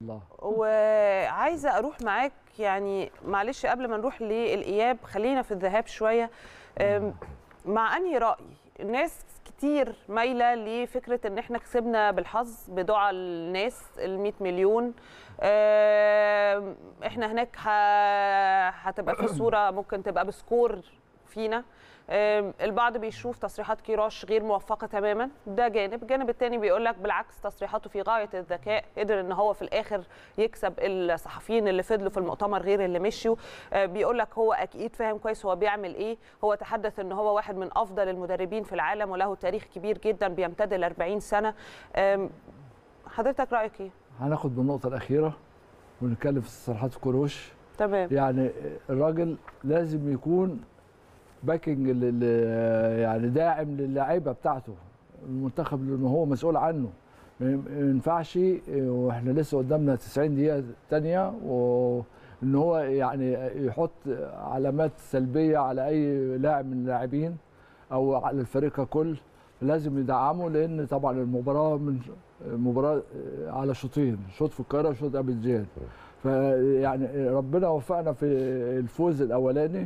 الله وعايزه اروح معاك يعني معلش قبل ما نروح للاياب خلينا في الذهاب شويه أم، مع انهي راي الناس كتير مايله لفكره ان احنا كسبنا بالحظ بدعاء الناس ال 100 مليون أم، احنا هناك ه- هتبقى في صوره ممكن تبقى بسكور فينا أم، البعض بيشوف تصريحات كيروش غير موفقه تماما ده جانب الجانب الثاني بيقول لك بالعكس تصريحاته في غايه الذكاء قدر ان هو في الاخر يكسب الصحفيين اللي فضلوا في المؤتمر غير اللي مشيوا آه، بيقول لك هو اكيد فاهم كويس هو بيعمل ايه هو تحدث ان هو واحد من افضل المدربين في العالم وله تاريخ كبير جدا بيمتد ل 40 سنه آم، حضرتك رايك ايه هناخد بالنقطه الاخيره ونتكلم في تصريحات كروش تمام يعني الراجل لازم يكون باكينج لل- يعني داعم للاعيبه بتاعته المنتخب لانه هو مسؤول عنه ما ينفعش واحنا لسه قدامنا 90 دقيقه تانية وان هو يعني يحط علامات سلبيه على اي لاعب من اللاعبين او على الفريق ككل لازم يدعمه لان طبعا المباراه من مباراه على شوطين شوط في القاهره وشوط ابو زياد فيعني ربنا وفقنا في الفوز الاولاني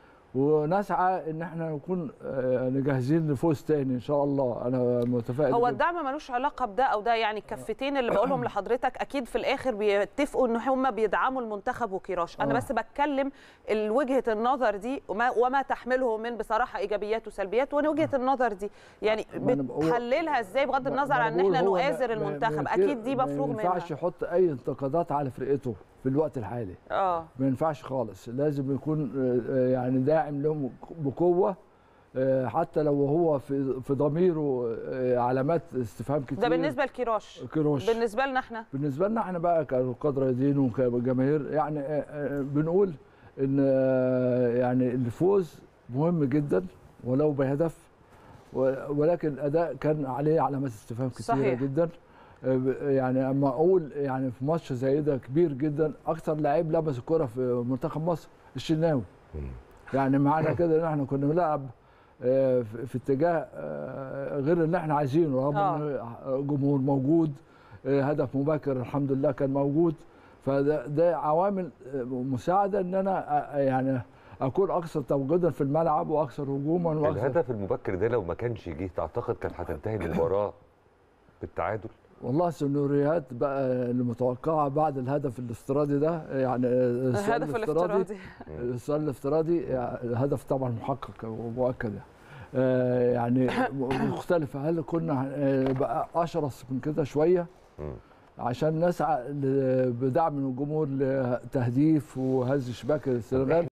ونسعى ان احنا نكون آه، جاهزين لفوز تاني ان شاء الله انا متفائل هو جداً. الدعم ملوش علاقه بده او ده يعني الكفتين اللي بقولهم لحضرتك اكيد في الاخر بيتفقوا ان هم بيدعموا المنتخب وكيروش انا آه. بس بتكلم ال- وجهه النظر دي وما, وما تحمله من بصراحه ايجابيات وسلبيات وانا وجهه النظر دي يعني ما أنا بقول- بتحللها ازاي بغض ما- النظر ما عن ان بقول احنا هو ما- نؤازر ما- المنتخب ما اكيد دي ما مفروغ منها ينفعش يحط اي انتقادات على فرقته في الوقت الحالي اه ما ينفعش خالص لازم يكون آه، يعني داعم لهم بقوه آه، حتى لو هو في في ضميره آه، علامات استفهام كتير ده بالنسبه لكيروش كيروش بالنسبه لنا احنا بالنسبه لنا احنا بقى كقدر دين وكجماهير يعني آه، آه، بنقول ان آه، يعني الفوز مهم جدا ولو بهدف و- ولكن الاداء كان عليه علامات استفهام كثيره صحيح. جدا آه، ب- يعني اما اقول يعني في ماتش زي ده كبير جدا اكثر لعيب لمس الكره في منتخب مصر الشناوي يعني معنى كده ان احنا كنا بنلعب آه، في في اتجاه آه، غير اللي احنا عايزينه رغم آه. ان جمهور موجود آه، هدف مبكر الحمد لله كان موجود فده ده عوامل آه، مساعده ان انا آه، يعني اكون اكثر تواجدا في الملعب واكثر هجوما واكثر الهدف المبكر ده لو ما كانش جه تعتقد كانت هتنتهي المباراه بالتعادل والله السيناريوهات بقى المتوقعه بعد الهدف الافتراضي ده يعني آه، السؤال الهدف الافتراضي السؤال الافتراضي يعني الهدف طبعا محقق ومؤكد يعني. آه، يعني مختلفة هل كنا آه، بقى أشرس من كده شوية مم. عشان نسعى ل- بدعم من الجمهور لتهديف وهز شباك السنغال